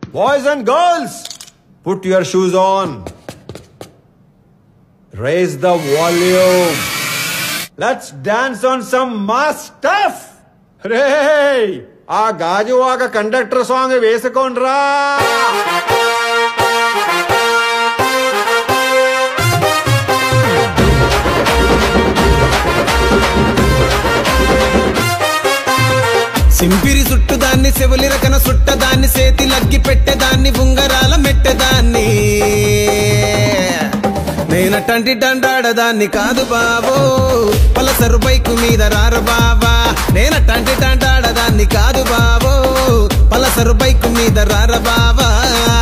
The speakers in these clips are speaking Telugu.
Boys and girls, put your shoes on. Raise the volume. Let's dance on some mass stuff. రే ఆ గాజువాక కండక్టర్ సాంగ్ వేసుకోండ్రా సింపిరి సుట్టుదాన్ని సెవలి రకన సుట్టదాన్ని సేతి లగ్గి పెట్టేదాన్ని ఉంగరాల మెట్టెదాన్ని నేనటంటి డండాడదాన్ని కాదు బాబో పలసరు బైకు మీద రార బాబా నేనటంటి డండాడదాన్ని కాదు బాబో పలసరు బైకు మీద రార బాబా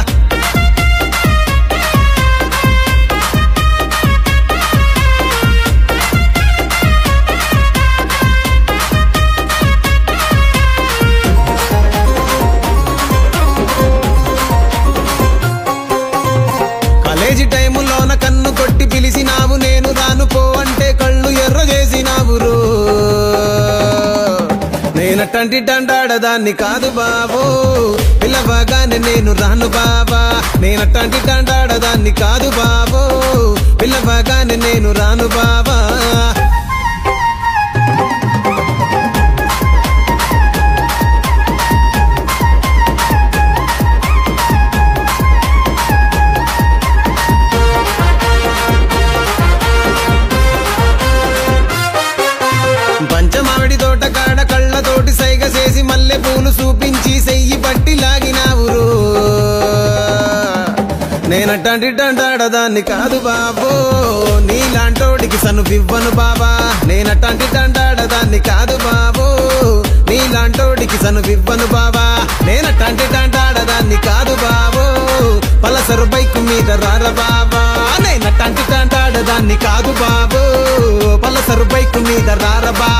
కాలేజీ టైములోన కన్ను కొట్టి పిలిచినావు నేను రాను పో అంటే కళ్ళు ఎర్ర చేసినావు రో నేనటంటి డండాడదాన్ని కాదు బాబో పిల్లవగానే నేను రాను బాబా నేనటంటి డండాడదాన్ని కాదు బాబో పిల్లవగానే నేను రాను బాబా పంచమావిడి తోట కాడ కళ్ళతోటి సైగ చేసి మల్లె పూలు చూపించి సెయ్యి పట్టి లాగినావు రో. నేనట్టంటి డండాడదాన్ని కాదు బాబో నీలాంటోడికి సను వివ్వను బాబా నేనట్టంటి డండాడదాన్ని కాదు బాబో నీలాంటోడికి సను వివ్వను బాబా నేనట్టంటి డండాడదాన్ని కాదు బాబో పలసరు బైకు మీద రార బాబా నేనట్టంటి డండాడదాన్ని కాదు బాబో పలసరు బైకు మీద రార బాబా